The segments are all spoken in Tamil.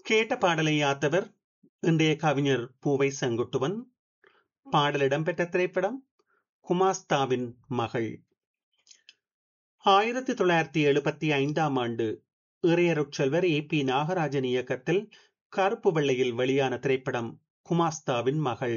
கேட்ட பாடலை யாத்தவர் இன்றைய கவிஞர் பூவை செங்குட்டுவன் பாடல் இடம்பெற்ற திரைப்படம் குமாஸ்தாவின் மகள் ஆயிரத்தி தொள்ளாயிரத்தி எழுபத்தி ஐந்தாம் ஆண்டு இறையருட்செல்வர் ஏ பி நாகராஜன் இயக்கத்தில் கருப்பு வெள்ளையில் வெளியான திரைப்படம் குமாஸ்தாவின் மகள்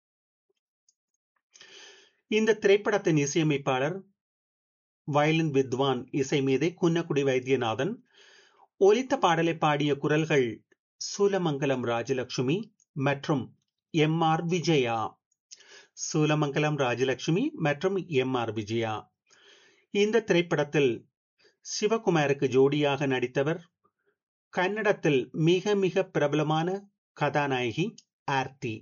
இந்த திரைப்படத்தின் இசையமைப்பாளர் வயலின் வித்வான் இசை மீதை குன்னக்குடி வைத்தியநாதன் ஒலித்த பாடலை பாடிய குரல்கள் சூலமங்கலம் ராஜலட்சுமி மற்றும் எம் ஆர் விஜயா சூலமங்கலம் ராஜலட்சுமி மற்றும் எம் ஆர் விஜயா இந்த திரைப்படத்தில் சிவகுமாருக்கு ஜோடியாக நடித்தவர் கன்னடத்தில் மிக மிக பிரபலமான கதாநாயகி ஆர்த்தி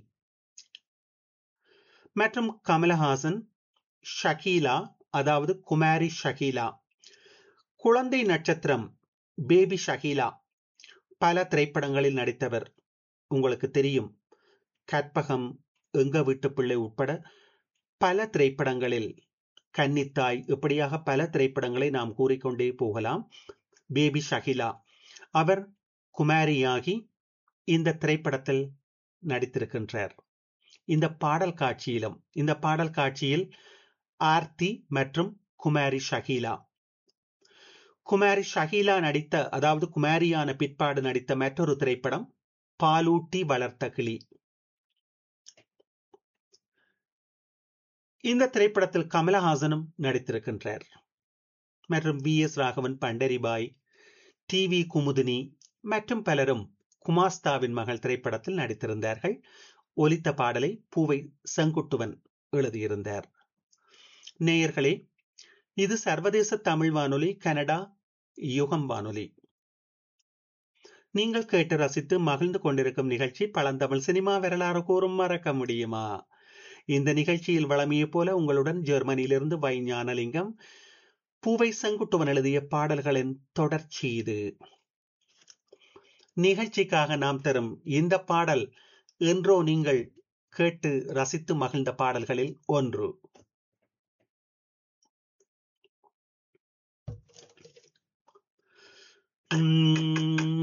மற்றும் கமலஹாசன் ஷகீலா அதாவது குமாரி ஷகீலா குழந்தை நட்சத்திரம் பேபி ஷகீலா பல திரைப்படங்களில் நடித்தவர் உங்களுக்கு தெரியும் கற்பகம் எங்க வீட்டு பிள்ளை உட்பட பல திரைப்படங்களில் கன்னித்தாய் இப்படியாக பல திரைப்படங்களை நாம் கூறிக்கொண்டே போகலாம் பேபி ஷகிலா அவர் குமாரியாகி இந்த திரைப்படத்தில் நடித்திருக்கின்றார் இந்த பாடல் காட்சியிலும் இந்த பாடல் காட்சியில் ஆர்த்தி மற்றும் குமாரி ஷகீலா குமாரி ஷகீலா நடித்த அதாவது குமாரியான பிற்பாடு நடித்த மற்றொரு திரைப்படம் பாலூட்டி வளர்த்த கிளி இந்த திரைப்படத்தில் கமலஹாசனும் நடித்திருக்கின்றார் மற்றும் V S Raghavan Pandaribai T V Kumudini மற்றும் பலரும் குமாஸ்தாவின் மகள் திரைப்படத்தில் நடித்திருந்தார்கள் ஒலித்த பாடலை பூவை செங்குட்டுவன் எழுதியிருந்தார் நேயர்களே இது சர்வதேச தமிழ் வானொலி கனடா யுகம் வானொலி நீங்கள் கேட்டு ரசித்து மகிழ்ந்து கொண்டிருக்கும் நிகழ்ச்சி பழந்தமிழ் சினிமா வரலாறு கூறும் மறக்க முடியுமா இந்த நிகழ்ச்சியில் வளமையை போல உங்களுடன் ஜெர்மனியிலிருந்து வை ஞானலிங்கம் பூவை செங்குட்டுவன் எழுதிய பாடல்களின் தொடர்ச்சி இது நிகழ்ச்சிக்காக நாம் தரும் இந்த பாடல் என்றோ நீங்கள் கேட்டு ரசித்து மகிழ்ந்த பாடல்களில் ஒன்று உம்